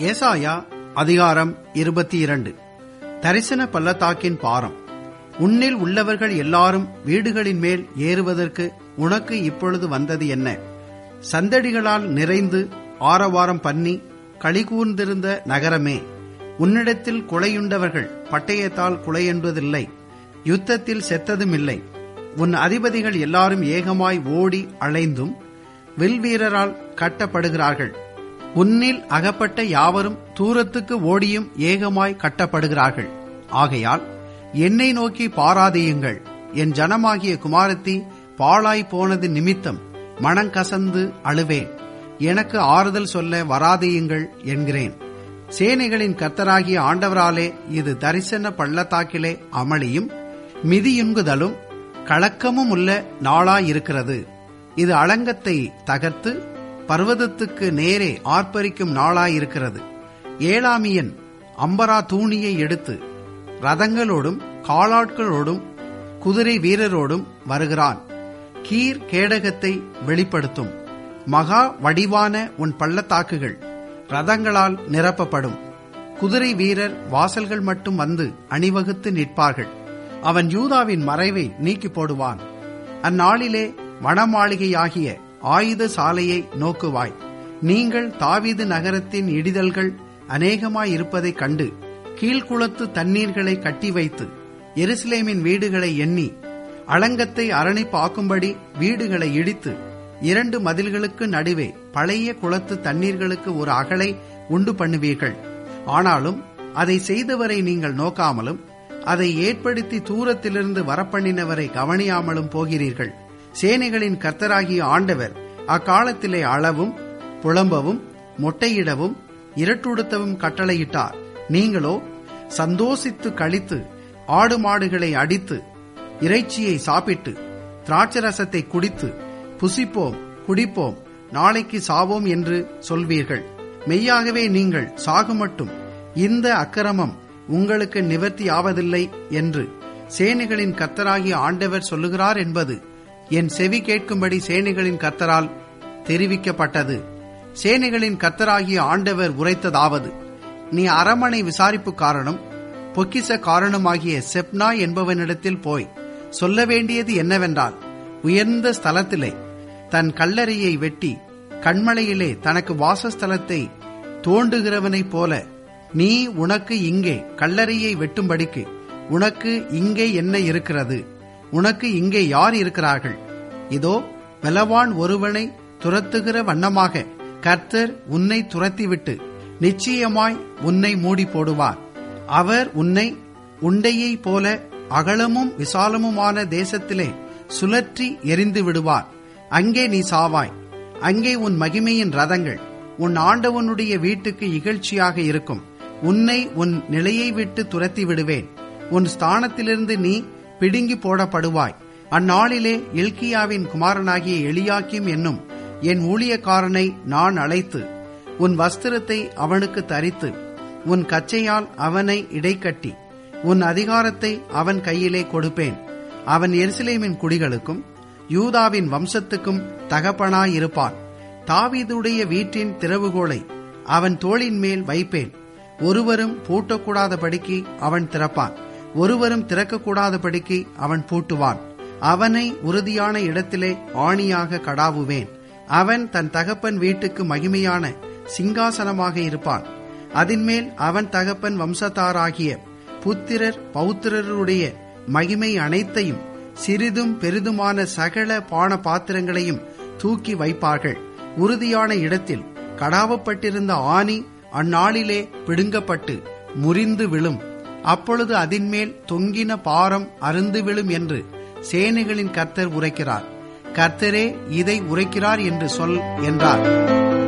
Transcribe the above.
ஏசாயா அதிகாரம் இருபத்தி இரண்டு தரிசன பள்ளத்தாக்கின் பாரம் உன்னில் உள்ளவர்கள் எல்லாரும் வீடுகளின் மேல் ஏறுவதற்கு உனக்கு இப்பொழுது வந்தது என்ன சந்தடிகளால் நிறைந்து ஆரவாரம் பண்ணி களிகூர்ந்திருந்த நகரமே உன்னிடத்தில் கொலையுண்டவர்கள் பட்டயத்தால் கொலையென்பதில்லை யுத்தத்தில் செத்ததுமில்லை உன் அதிபதிகள் எல்லாரும் ஏகமாய் ஓடி அலைந்தும் வில்வீரரால் கட்டப்படுகிறார்கள் உன்னில் அகப்பட்ட யாவரும் தூரத்துக்கு ஓடியும் ஏகமாய் கட்டப்படுகிறார்கள் ஆகையால் என்னை நோக்கி பாராதியுங்கள் என் ஜனமாகிய குமாரத்தி பாழாய் போனது நிமித்தம் மனங்கசந்து அழுவேன் எனக்கு ஆறுதல் சொல்ல வராதியுங்கள் என்கிறேன் சேனைகளின் கர்த்தராகிய ஆண்டவராலே இது தரிசன பள்ளத்தாக்கிலே அமளியும் மிதியுங்குதலும் கலக்கமும் உள்ள நாளாயிருக்கிறது இது அளங்கத்தை தகர்த்து பர்வதத்துக்கு நேரே ஆர்ப்பரிக்கும் நாளாயிருக்கிறது ஏழாமியன் அம்பரா தூணியை எடுத்து ரதங்களோடும் காலாட்களோடும் குதிரை வீரரோடும் வருகிறான் கீர் கேடகத்தை வெளிப்படுத்தும் மகா வடிவான உன் பள்ளத்தாக்குகள் ரதங்களால் நிரப்பப்படும் குதிரை வீரர் வாசல்கள் மட்டும் வந்து அணிவகுத்து நிற்பார்கள் அவன் யூதாவின் மறைவை நீக்கி போடுவான் அந்நாளிலே வனமாளிகையாகிய ஆயுத சாலையை நோக்குவாய் நீங்கள் தாவீது நகரத்தின் இடிதல்கள் அநேகமாயிருப்பதைக் கண்டு கீழ்குளத்து தண்ணீர்களை கட்டி வைத்து எருசலேமின் வீடுகளை எண்ணி அளங்கத்தை அரணிப்பாக்கும்படி வீடுகளை இடித்து இரண்டு மதில்களுக்கு நடுவே பழைய குளத்து தண்ணீர்களுக்கு ஒரு அகலை உண்டு பண்ணுவீர்கள் ஆனாலும் அதை செய்தவரை நீங்கள் நோக்காமலும் அதை ஏற்படுத்தி தூரத்திலிருந்து வரப்பண்ணினவரை கவனியாமலும் போகிறீர்கள் சேனைகளின் கர்த்தராகிய ஆண்டவர் அக்காலத்திலே அளவும் புலம்பவும் மொட்டையிடவும் இரட்டுடுத்தவும் கட்டளையிட்டார் நீங்களோ சந்தோஷித்து கழித்து ஆடு மாடுகளை அடித்து இறைச்சியை சாப்பிட்டு திராட்சரசத்தை குடித்து புசிப்போம் குடிப்போம் நாளைக்கு சாவோம் என்று சொல்வீர்கள் மெய்யாகவே நீங்கள் சாகுமட்டும் இந்த அக்கிரமம் உங்களுக்கு நிவர்த்தி ஆவதில்லை என்று சேனைகளின் கர்த்தராகிய ஆண்டவர் சொல்லுகிறார் என்பது என் செவி கேட்கும்படி சேனைகளின் கர்த்தரால் தெரிவிக்கப்பட்டது சேனைகளின் கர்த்தராகிய ஆண்டவர் உரைத்ததாவது நீ அரமனை விசாரிப்பு காரணம் பொக்கிச காரணமாகிய செப்னா என்பவனிடத்தில் போய் சொல்ல வேண்டியது என்னவென்றால் உயர்ந்த ஸ்தலத்திலே தன் கல்லறையை வெட்டி கண்மலையிலே தனக்கு வாசஸ்தலத்தை தோண்டுகிறவனைப் போல நீ உனக்கு இங்கே கல்லறையை வெட்டும்படிக்கு உனக்கு இங்கே என்ன இருக்கிறது உனக்கு இங்கே யார் இருக்கிறார்கள் இதோ பலவான் ஒருவனை துரத்துகிற வண்ணமாக கர்த்தர் உன்னை துரத்திவிட்டு நிச்சயமாய் உன்னை மூடி போடுவார் அவர் உன்னை உண்டையைப் போல அகலமும் விசாலமுமான தேசத்திலே சுழற்றி எரிந்து விடுவார் அங்கே நீ சாவாய் அங்கே உன் மகிமையின் ரதங்கள் உன் ஆண்டவனுடைய வீட்டுக்கு இகழ்ச்சியாக இருக்கும் உன்னை உன் நிலையை விட்டு துரத்தி விடுவேன் உன் ஸ்தானத்திலிருந்து நீ பிடுங்கி போடப்படுவாய் அந்நாளிலே எல்கியாவின் குமாரனாகிய எளியாக்கிம் என்னும் என் ஊழியக்காரனை நான் அழைத்து உன் வஸ்திரத்தை அவனுக்கு தரித்து உன் கச்சையால் அவனை இடைக்கட்டி உன் அதிகாரத்தை அவன் கையிலே கொடுப்பேன் அவன் எருசலேமின் குடிகளுக்கும் யூதாவின் வம்சத்துக்கும் தகப்பனாயிருப்பான் தாவீதுடைய வீட்டின் திறவுகோலை அவன் தோளின் மேல் வைப்பேன் ஒருவரும் பூட்டக்கூடாதபடிக்கு அவன் திறப்பான் ஒருவரும் திறக்கக்கூடாதபடிக்கு அவன் பூட்டுவான் அவனை உறுதியான இடத்திலே ஆணியாக கடாவுவேன் அவன் தன் தகப்பன் வீட்டுக்கு மகிமையான சிங்காசனமாக இருப்பான் அதின்மேல் அவன் தகப்பன் வம்சத்தாராகிய புத்திரர் பௌத்திரருடைய மகிமை அனைத்தையும் சிறிதும் பெரிதுமான சகல பான பாத்திரங்களையும் தூக்கி வைப்பார்கள் உறுதியான இடத்தில் கடாவப்பட்டிருந்த ஆணி அந்நாளிலே பிடுங்கப்பட்டு முறிந்து விழும் அப்பொழுது அதின்மேல் தொங்கின பாரம் அருந்து விழும் என்று சேனைகளின் கர்த்தர் உரைக்கிறார் கர்த்தரே இதை உரைக்கிறார் என்று சொல் என்றார்